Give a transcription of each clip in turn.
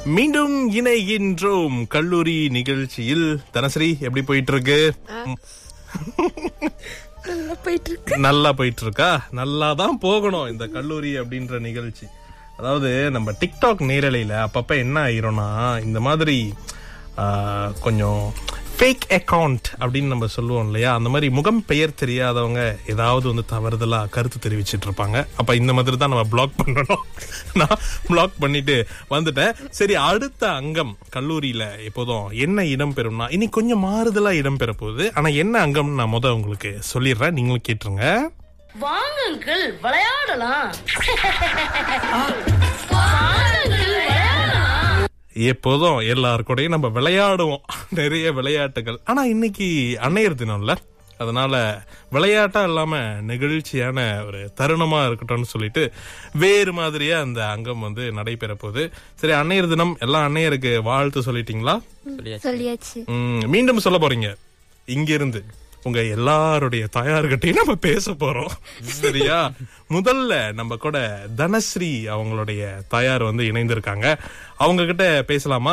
மீண்டும் இணைகின்றோம் கல்லூரி நிகழ்ச்சியில் தனஸ்ரீ எப்படி போயிட்டு இருக்கு நல்லா போயிட்டு இருக்கு நல்லா போயிட்டு இருக்கா நல்லா தான் போகணும் இந்த கல்லூரி அப்படின்ற நிகழ்ச்சி அதாவது நம்ம டிக்டாக் நேரலையில அப்பப்ப என்ன ஆயிரும்னா இந்த மாதிரி ஆ, கொஞ்சம் ஃபேக் அக்கவுண்ட் அப்படின்னு நம்ம சொல்லுவோம் இல்லையா அந்த மாதிரி முகம் பெயர் தெரியாதவங்க ஏதாவது வந்து தவறுதலா கருத்து தெரிவிச்சிட்டு இருப்பாங்க அப்ப இந்த மாதிரி தான் நம்ம பிளாக் பண்ணணும் நான் பிளாக் பண்ணிட்டு வந்துட்டேன் சரி அடுத்த அங்கம் கல்லூரியில எப்போதும் என்ன இடம் பெறும்னா இனி கொஞ்சம் மாறுதலா இடம் பெற போகுது ஆனா என்ன அங்கம்னு நான் முத உங்களுக்கு சொல்லிடுறேன் நீங்களும் கேட்டுருங்க வாங்க அங்கிள் விளையாடலாம் வாங்க அங்கிள் விளையாடலாம் எப்போதும் எல்லாருக்கூடயும் நம்ம விளையாடுவோம் நிறைய விளையாட்டுகள் ஆனா இன்னைக்கு அன்னையர் தினம்ல அதனால விளையாட்டா இல்லாம நெகிழ்ச்சியான ஒரு தருணமா இருக்கட்டும்னு சொல்லிட்டு வேறு மாதிரியா அந்த அங்கம் வந்து நடைபெற போகுது சரி அன்னையர் தினம் எல்லா அன்னையருக்கு வாழ்த்து சொல்லிட்டீங்களா சொல்லியாச்சு ம், மீண்டும் சொல்ல போறீங்க இங்க இருந்து உங்க எல்லாருடைய தாயார்கிட்டயும் நம்ம பேச போறோம் சரியா முதல்ல நம்ம கூட தனஸ்ரீ அவங்களுடைய தாயார் வந்து இணைந்திருக்காங்க அவங்க கிட்ட பேசலாமா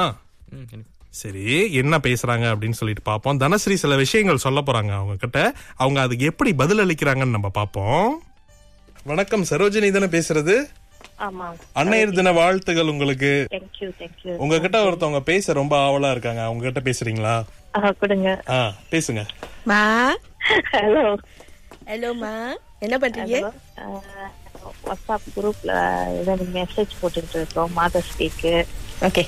சரி என்ன பேசுறாங்க அப்படின்னு சொல்லிட்டு பார்ப்போம் தனஸ்ரீ சில விஷயங்கள் சொல்ல போறாங்க அவங்க கிட்ட அவங்க அதுக்கு எப்படி பதில் அளிக்கிறாங்கன்னு நம்ம பார்ப்போம் வணக்கம் சரோஜினி தானே பேசுறது ஆமா அன்னையர் தின வாழ்த்துகள் உங்களுக்கு தேங்க்யூ தேங்க்யூ உங்ககிட்ட ஒருத்தவங்க பேச ரொம்ப ஆவலா இருக்காங்க அவங்க கிட்ட பேசுறீங்களா கொடுங்க ஆ பேசுங்க மா ஹலோ ஹலோ மா என்ன பண்றீங்க வாட்ஸ்அப் குரூப்ல ஏதாவது மெசேஜ் போட்டுட்டு இருக்கோம் மாதர்ஸ் டேக்கு ஓகே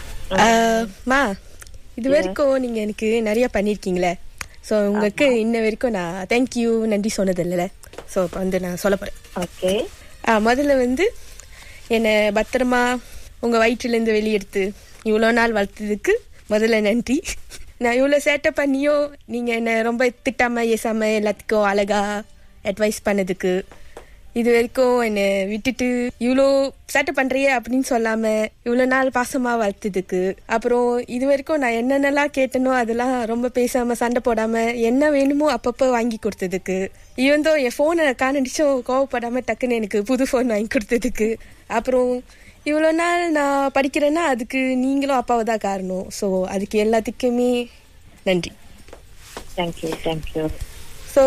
மா இது வரைக்கும் நீங்க எனக்கு நிறைய பண்ணிருக்கீங்களே ஸோ உங்களுக்கு இன்ன வரைக்கும் நான் தேங்க்யூ நன்றி சொன்னது இல்லைல்ல ஸோ இப்போ வந்து நான் சொல்ல போறேன் ஓகே ஆ, முதல்ல வந்து என்னை பத்திரமா உங்க வயிற்றுலேருந்து வெளியெடுத்து இவ்வளோ நாள் வளர்த்ததுக்கு முதல்ல நன்றி நான் இவ்வளோ சேட்டை பண்ணியும் நீங்க என்னை ரொம்ப திட்டாம ஏசாம எல்லாத்துக்கும் அழகா அட்வைஸ் பண்ணதுக்கு இது வரைக்கும் என்னை விட்டுட்டு இவ்வளோ சேட்டை பண்றியே அப்படின்னு சொல்லாம இவ்வளோ நாள் பாசமா வளர்த்ததுக்கு அப்புறம் இது வரைக்கும் நான் என்னென்னலாம் கேட்டனோ அதெல்லாம் ரொம்ப பேசாம சண்டை போடாம என்ன வேணுமோ அப்பப்போ வாங்கி கொடுத்ததுக்கு ஈவன் தோ என் ஃபோனை காணடிச்சும் கோவப்படாம டக்குன்னு எனக்கு புது ஃபோன் வாங்கி கொடுத்ததுக்கு அப்புறம் இவ்வளோ நாள் நான் படிக்கிறேன்னா அதுக்கு நீங்களும் அப்பாவை தான் காரணம் ஸோ அதுக்கு எல்லாத்துக்குமே நன்றி தேங்க்யூ தேங்க்யூ ஸோ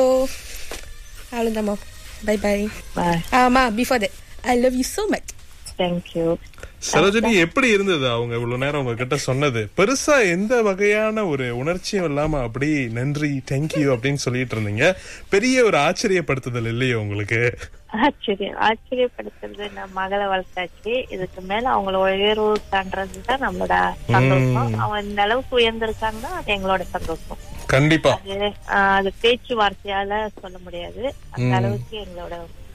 அவ்வளோதாம்மா பை பை பாய் ஆமா before that I love you so much thank you Sarojini எப்படி இருந்தது அவங்க இவ்வளவு நேரம் உங்ககிட்ட சொன்னது பெருசா எந்த வகையான ஒரு உணர்ச்சியும் இல்லாம அப்படி நன்றி தேங்க்யூ அப்படின்னு சொல்லிட்டு இருந்தீங்க பெரிய ஒரு ஆச்சரியப்படுத்துதல் இல்லையே உங்களுக்கு ஆச்சரியம் ஆச்சரியப்படுத்துறது நம்ம மகளை வளர்த்தாச்சு இதுக்கு மேல அவங்கள உயர்வு தாண்டது தான் நம்மளோட சந்தோஷம் அவங்க இந்த அளவுக்கு உயர்ந்திருக்காங்கன்னா அது எங்களோட சந்தோஷம் கண்டிப்பா அது ஆஹ், அது பேச்சுவார்த்தையால சொல்ல முடியாது அந்த அளவுக்கு எங்களோட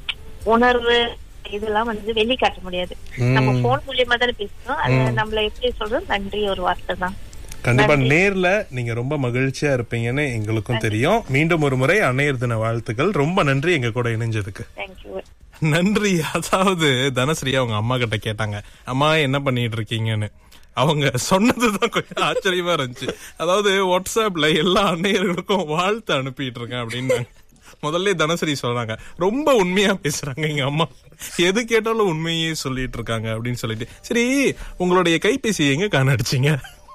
உணர்வு இதெல்லாம் வந்து வெளிக்காட்ட முடியாது நம்ம போன் மூலியமா தானே பேசுறோம் அது நம்மள எப்படி சொல்றோம் நன்றி ஒரு வார்த்தை தான் கண்டிப்பா நேர்ல நீங்க ரொம்ப மகிழ்ச்சியா இருப்பீங்கன்னு எங்களுக்கும் தெரியும் மீண்டும் ஒரு முறை அன்னையர் தின வாழ்த்துக்கள் ரொம்ப நன்றி எங்க கூட இணைஞ்சதுக்கு தேங்க்யூ நன்றி அதாவது தனஸ்ரீ அவங்க அம்மா கிட்ட கேட்டாங்க அம்மா என்ன பண்ணிட்டு இருக்கீங்கன்னு அவங்க சொன்னதுதான் கொஞ்சம் ஆச்சரியமா இருந்துச்சு அதாவது வாட்ஸ்அப்ல எல்லா அன்னையர்களுக்கும் வாழ்த்து அனுப்பிட்டு இருக்கேன் அப்படின்னு முதல்ல தனஸ்ரீ சொல்றாங்க ரொம்ப உண்மையா பேசுறாங்க எங்க அம்மா எது கேட்டாலும் உண்மையே சொல்லிட்டு இருக்காங்க அப்படின்னு சொல்லிட்டு சரி உங்களுடைய கைபேசி எங்க காணடிச்சீங்க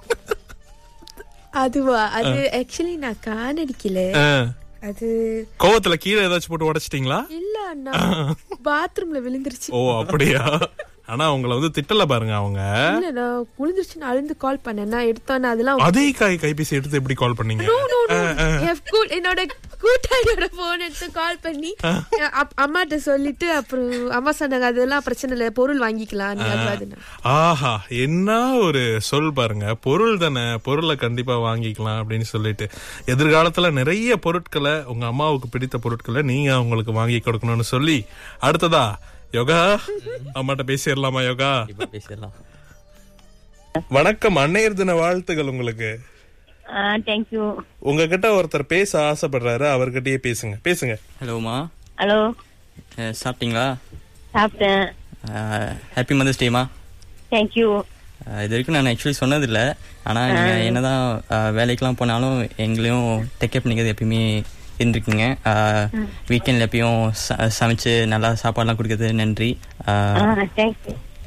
அதுவா அது ஆக்சுவலி நான் காணடிக்கல அது கோவத்துல கீழே ஏதாச்சும் போட்டு உடைச்சிட்டீங்களா இல்ல அண்ணா பாத்ரூம்ல விழுந்துருச்சு ஓ அப்படியா ஆனா அவங்கள வந்து திட்டல பாருங்க அவங்க இல்ல நான் விழுந்துருச்சு நான் அழுந்து கால் பண்ணேன் நான் எடுத்தோன்னே அதெல்லாம் அதே கை கைபேசி எடுத்து எப்படி கால் பண்ணீங்க No, no, no. என் கூ- என்னோட கூட்டாளியோட போன் எடுத்து கால் பண்ணி அப்- அம்மாட்ட சொல்லிட்டு அப்புறம் அம்மா சொன்னாங்க அதெல்லாம் பிரச்சனை இல்ல பொருள் வாங்கிக்கலாம் நீ அது அதுன்னு. ஆஹா என்ன ஒரு சொல் பாருங்க பொருள் தானே பொருளை கண்டிப்பா வாங்கிக்கலாம் அப்படின்னு சொல்லிட்டு எதிர்காலத்துல நிறைய பொருட்களை உங்க அம்மாவுக்கு பிடித்த பொருட்களை நீங்க அவங்களுக்கு வாங்கி கொடுக்கணும்னு சொல்லி அடுத்ததா யோகா அம்மாட்ட பேசிடலாமா யோகா இப்ப பேசிடலாம் வணக்கம் அன்னையர் தின வாழ்த்துகள் உங்களுக்கு தேங்க்யூ உங்ககிட்ட ஒருத்தர் பேச ஆசைப்படுறாரு அவர்கிட்டயே பேசுங்க பேசுங்க ஹலோமா ஹலோ சாப்பிட்டீங்களா சாப்பிட்டேன் ஹாப்பி மதர்ஸ் டேமா தேங்க்யூ இது வரைக்கும் நான் ஆக்சுவலி சொன்னதில்லை ஆனால் நீங்கள் என்னதான் அஹ், வேலைக்கெல்லாம் போனாலும் எங்களையும் டெக்கப் பண்ணிக்கிறது எப்பயுமே இருந்திருக்கீங்க வீக்கெண்டில் எப்பயும் ச- சமைச்சு நல்லா சாப்பாடுலாம் கொடுக்கறது நன்றி அஹ், தேங்க்யூ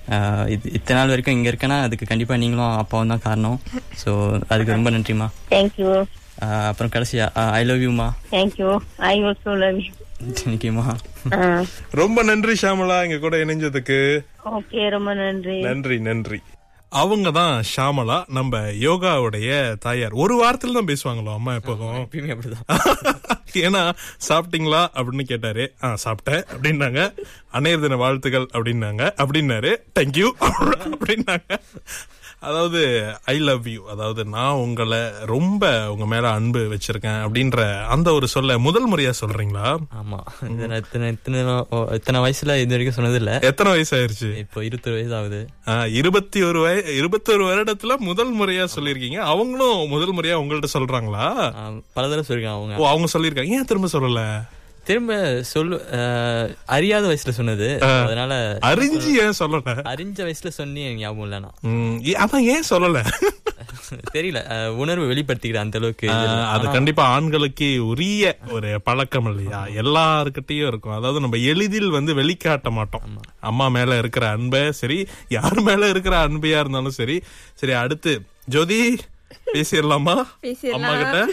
ஆஹ் இது இத்தனை நாள் வரைக்கும் இங்கே இருக்கேன்னா அதுக்கு கண்டிப்பாக நீங்களும் அப்பாவும் தான் காரணம் ஸோ அதுக்கு ரொம்ப நன்றிம்மா தேங்க்யூ ஆஹ் அப்புறம் கடைசியா ஐ லவ் யூமா thank you I also love you தேங்க்யூமா ரொம்ப நன்றி ஷாமலா எங்க கூட இணைஞ்சதுக்கு ஓகே ரொம்ப நன்றி நன்றி நன்றி அவங்க தான் ஷாமலா நம்ம யோகாவுடைய தாயார் ஒரு வாரத்துல தான் பேசுவாங்களோ அம்மா எப்போதும் எப்பயுமே அப்படிதான் ஏன்னா சாப்பிட்டீங்களா அப்படின்னு கேட்டாரு ஆ சாப்பிட்டேன் அப்படின்னாங்க அன்னையர் தின வாழ்த்துக்கள் அப்படின்னாங்க அப்படின்னாரு தேங்க்யூ அப்படின்னாங்க அதாவது ஐ லவ் யூ அதாவது நான் உங்களை ரொம்ப உங்க மேல அன்பு வச்சிருக்கேன் அப்படின்ற அந்த ஒரு சொல்ல முதல் முறையா சொல்றீங்களா ஆமா இது நான் இத்தனை இத்தனை ஓ, இத்தனை வயசுல இது வரைக்கும் சொன்னதில்ல எத்தனை வயசு ஆயிருச்சு இப்போ இருபத்தொரு வயசு ஆகுது ஆ, இருபத்தி ஒரு வய இருபத்தொரு வருடத்துல முதல் முறையா சொல்லிருக்கீங்க அவங்களும் முதல் முறையா உங்கள்ட்ட சொல்றாங்களா ஆஹ் பல தடவை சொல்லிருக்கேன் அவங்க ஓ அவங்க சொல்லிருக்காங்க ஏன் திரும்ப சொல்லல திரும்ப சொல்லு ஆஹ் அறியாத வயசுல சொன்னது அதனால அறிஞ்சு ஏன் சொல்லல அறிஞ்ச வயசுல சொன்னி எனக்கு ஞாபகம் இல்லைனா ம், ஏ- அதான் ஏன் சொல்லல தெரியல ஆஹ் உணர்வு வெளிப்படுத்திக்கிறேன் அந்த அளவுக்கு ஆ, அது கண்டிப்பா ஆண்களுக்கு உரிய ஒரு பழக்கம் இல்லையா எல்லாருக்கிட்டையும் இருக்கும் அதாவது நம்ம எளிதில் வந்து வெளிக்காட்ட மாட்டோம் அம்மா மேல இருக்கிற அன்பை சரி யார் மேல இருக்கிற அன்பையா இருந்தாலும் சரி சரி அடுத்து ஜோதி பேசிடலாமா பேசிடலாம். அம்மா கிட்ட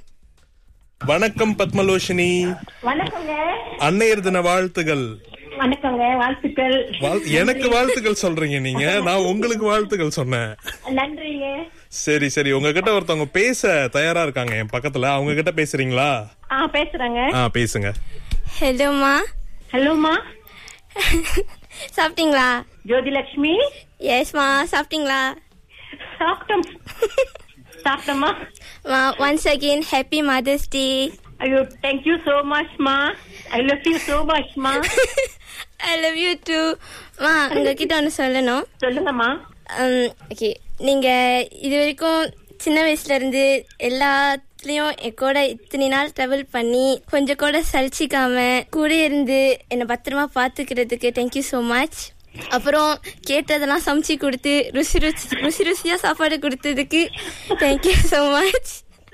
வணக்கம் பத்மலோஷினி வணக்கங்க அன்னையர் தின வாழ்த்துகள் வணக்கங்க வாழ்த்துக்கள் வாழ்- எனக்கு வாழ்த்துக்கள் சொல்றீங்க நீங்க நான் உங்களுக்கு வாழ்த்துக்கள் சொன்னேன் நன்றிங்க சரி சரி உங்ககிட்ட ஒருத்தவங்க பேச தயாரா இருக்காங்க என் பக்கத்துல அவங்க கிட்ட பேசுறீங்களா ஆ பேசுறேங்க ஆ பேசுங்க ஹலோம்மா ஹலோமா சாப்பிட்டீங்களா ஜோதிலட்சுமி எஸ்மா சாப்பிட்டீங்களா சாப்பிட்டோம் சாப்பிட்டோமா once again happy mother's day ஐயோ தேங்க்யூ சோ மச் மா I love you so much மா ஐ லவ் யூ டூ மா உங்ககிட்ட ஒன்று சொல்லணும் சொல்லுங்கம்மா ஓகே நீங்க இது வரைக்கும் சின்ன வயசுல இருந்து எல்லாத்துலயும் என் கூட இத்தனை நாள் ட்ராவல் பண்ணி கொஞ்சம் கூட சலிச்சிக்காம கூட இருந்து என்னை பத்திரமா பாத்துக்கிறதுக்கு தேங்க்யூ ஸோ மச் அப்புறம் கேட்டதெல்லாம் சமைச்சு கொடுத்து ருசி ருசி ருசி ருசியா சாப்பாடு கொடுத்ததுக்கு thank you so much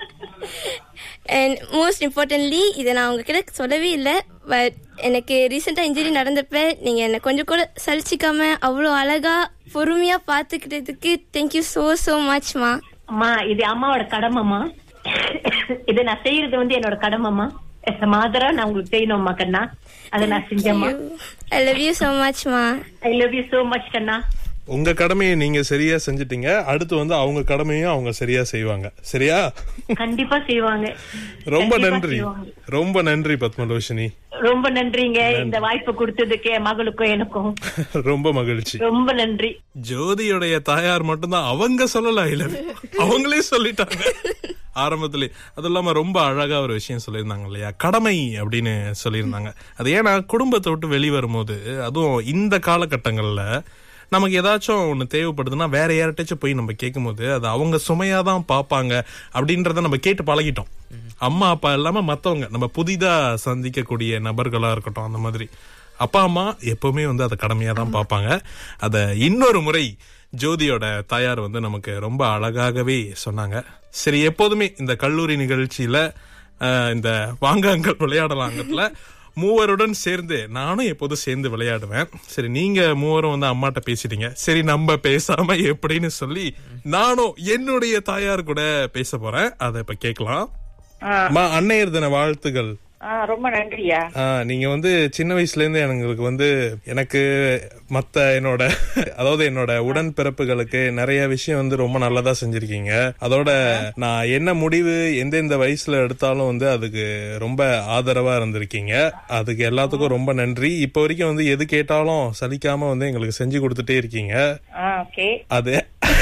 and most importantly இதை நான் உங்ககிட்ட சொல்லவே இல்லை பட் எனக்கு ரீசெண்டாக இன்ஜுரி நடந்தப்ப நீங்கள் என்னை கொஞ்சம் கூட சலிச்சிக்காம அவ்வளோ அழகா பொறுமையாக பார்த்துக்கிட்டதுக்கு தேங்க்யூ ஸோ ஸோ மச்மா அம்மா இது அம்மாவோட கடமைம்மா இதை நான் செய்யறது வந்து என்னோட கடமைம்மா மாதரா நான் உங்களுக்கு செய்யணும்மா கண்ணா அதை நான் செஞ்சேம்மா ஐ லவ் யூ ஸோ மச்மா I love you so much கண்ணா உங்க கடமையை நீங்க சரியா செஞ்சிட்டீங்க அடுத்து வந்து அவங்க கடமையும் அவங்க சரியா செய்வாங்க சரியா கண்டிப்பா செய்வாங்க ரொம்ப கண்டிப்பா நன்றி செய்வாங்க. ரொம்ப நன்றி பத்மலோஷினி ரொம்ப நன்றிங்க இந்த வாய்ப்பு கொடுத்ததுக்கு என் மகளுக்கும் எனக்கும் ரொம்ப மகிழ்ச்சி ரொம்ப நன்றி ஜோதியுடைய தாயார் மட்டும்தான் அவங்க சொல்லல இல்ல அவங்களே சொல்லிட்டாங்க ஆரம்பத்திலே அது இல்லாம ரொம்ப அழகா ஒரு விஷயம் சொல்லியிருந்தாங்க இல்லையா கடமை அப்படின்னு சொல்லியிருந்தாங்க அது ஏன்னா குடும்பத்தை விட்டு வெளிவரும்போது அதுவும் இந்த காலகட்டங்கள்ல நமக்கு ஏதாச்சும் ஒண்ணு தேவைப்படுதுன்னா வேற யார்கிட்டச்சும் போய் நம்ம கேட்கும்போது அது அவங்க சுமையா தான் பார்ப்பாங்க அப்படின்றத நம்ம கேட்டு பழகிட்டோம் அம்மா அப்பா இல்லாம மத்தவங்க நம்ம புதிதா சந்திக்கக்கூடிய நபர்களா இருக்கட்டும் அந்த மாதிரி அப்பா அம்மா எப்பவுமே வந்து அதை கடமையா தான் பார்ப்பாங்க அத இன்னொரு முறை ஜோதியோட தாயார் வந்து நமக்கு ரொம்ப அழகாகவே சொன்னாங்க சரி எப்போதுமே இந்த கல்லூரி நிகழ்ச்சியில அஹ், இந்த வாங்காங்கள் விளையாடலாங்கத்துல மூவருடன் சேர்ந்து நானும் எப்போதும் சேர்ந்து விளையாடுவேன் சரி நீங்க மூவரும் வந்து அம்மாட்ட பேசிட்டீங்க சரி நம்ம பேசாம எப்படின்னு சொல்லி நானும் என்னுடைய தாயார் கூட பேச போறேன் அதை இப்ப கேட்கலாம் அம்மா, அன்னையர் தின வாழ்த்துகள் ரொம்ப நன்றியா ஆ, நீங்க வந்து சின்ன வயசுல இருந்து எங்களுக்கு வந்து எனக்கு மத்த என்னோட அதாவது என்னோட உடன் பிறப்புகளுக்கு நிறைய விஷயம் வந்து ரொம்ப நல்லதா செஞ்சிருக்கீங்க அதோட நான் என்ன முடிவு எந்தெந்த வயசுல எடுத்தாலும் வந்து அதுக்கு ரொம்ப ஆதரவா இருந்திருக்கீங்க அதுக்கு எல்லாத்துக்கும் ரொம்ப நன்றி இப்ப வரைக்கும் வந்து எது கேட்டாலும் சலிக்காம வந்து எங்களுக்கு செஞ்சு கொடுத்துட்டே இருக்கீங்க ஓகே அது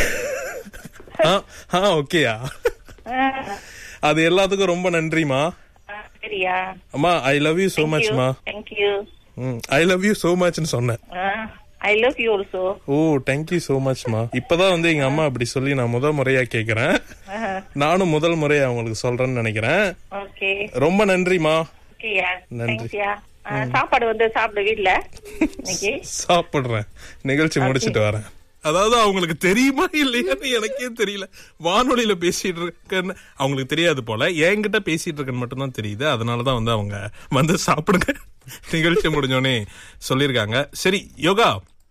ஆ ஓகேயா அது எல்லாத்துக்கும் ரொம்ப நன்றிமா சரியா அம்மா ஐ லவ் யூ சோ மச்மா thank you I love you so மச்னு சொன்னேன் I love you also oh thank you so மச்மா இப்பதான் வந்து எங்க அம்மா அப்படி சொல்லி நான் முதல் முறையா கேக்குறேன் நானும் முதல் முறையா அவங்களுக்கு சொல்றேன்னு நினைக்கிறேன் ஓகே ரொம்ப நன்றிமா ஓகேயா நன்றி. தேங்க்ஸ்யா சாப்பாடு வந்து சாப்பிட வீட்ல இன்னைக்கு சாப்பிடுறேன் நிகழ்ச்சி முடிச்சிட்டு வரேன் அதாவது அவங்களுக்கு தெரியுமா இல்லையான்னு எனக்கே தெரியல வானொலியில பேசிட்டு இருக்கேன்னு அவங்களுக்கு தெரியாது போல என்கிட்ட பேசிட்டு இருக்கேன்னு மட்டும்தான் தெரியுது அதனாலதான் வந்து அவங்க வந்து சாப்பிடுங்க நிகழ்ச்சி முடிஞ்சோடனே சொல்லியிருக்காங்க சரி யோகா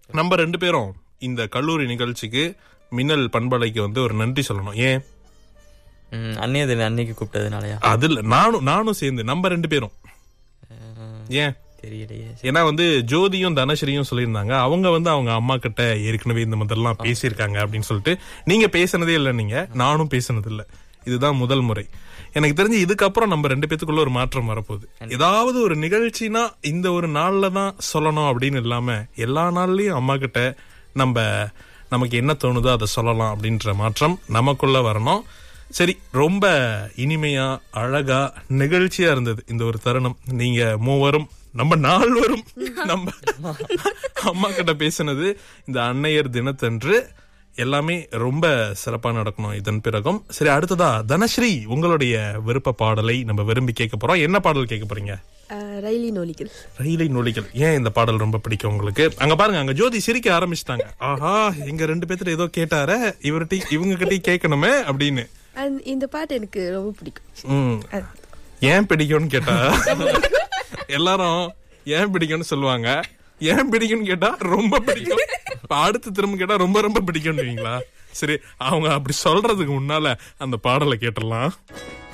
நம்ம ரெண்டு பேரும் இந்த கல்லூரி நிகழ்ச்சிக்கு மின்னல் பண்பலைக்கு வந்து ஒரு நன்றி சொல்லணும் ஏன் ம், அன்னைய தினம் அன்னைக்கு கூப்பிட்டதுனாலயா அது இல்ல நானும் நானும் சேர்ந்து நம்ம ரெண்டு பேரும் அஹ், ஏன் தெரியலையே ஏன்னா வந்து ஜோதியும் தனஸ்ரீயும் சொல்லியிருந்தாங்க அவங்க வந்து அவங்க அம்மா கிட்ட ஏற்கனவே இந்த மாதிரிலாம் பேசியிருக்காங்க அப்படின்னு சொல்லிட்டு நீங்க பேசினதே இல்லை நீங்க நானும் பேசினது இல்ல இதுதான் முதல் முறை எனக்கு தெரிஞ்சு இதுக்கப்புறம் நம்ம ரெண்டு பேத்துக்குள்ள ஒரு மாற்றம் வரப்போகுது ஏதாவது ஒரு நிகழ்ச்சினா இந்த ஒரு நாள்ல தான் சொல்லணும் அப்படின்னு இல்லாம எல்லா நாள்லயும் அம்மா கிட்ட நம்ம நமக்கு என்ன தோணுதோ அதை சொல்லலாம் அப்படின்ற மாற்றம் நமக்குள்ள வரணும் சரி ரொம்ப இனிமையா அழகா நிகழ்ச்சியா இருந்தது இந்த ஒரு தருணம் நீங்க மூவரும் நம்ம நால்வரும் நம்ம அம்மா கிட்ட பேசினது இந்த அன்னையர் தினத்தன்று எல்லாமே ரொம்ப சிறப்பா நடக்கணும் இதன் பிறகும் சரி அடுத்ததா தனஸ்ரீ உங்களுடைய விருப்ப பாடலை நம்ம விரும்பி கேட்க போறோம் என்ன பாடல் கேட்க போறீங்க அஹ், ரயிலி நோலிகள் ரயிலை நொலிகள் ஏன் இந்த பாடல் ரொம்ப பிடிக்கும் உங்களுக்கு அங்க பாருங்க அங்க ஜோதி சிரிக்க ஆரம்பிச்சிட்டாங்க ஆஹா எங்க ரெண்டு பேத்துல ஏதோ கேட்டார இவர்கிட்ட இவங்க கிட்ட கேட்கணுமே அப்படின்னு And இந்த பாட்டு எனக்கு ரொம்ப பிடிக்கும் ம். ஏன் பிடிக்கும்னு கேட்டா எல்லாரும் ஏன் பிடிக்கும்னு சொல்லுவாங்க ஏன் பிடிக்கும்னு கேட்டா ரொம்ப பிடிக்கும் இப்ப அடுத்து திரும்ப கேட்டா ரொம்ப ரொம்ப பிடிக்கும்னுவீங்களா சரி அவங்க அப்படி சொல்றதுக்கு முன்னால அந்த பாடலை கேட்டுடலாம்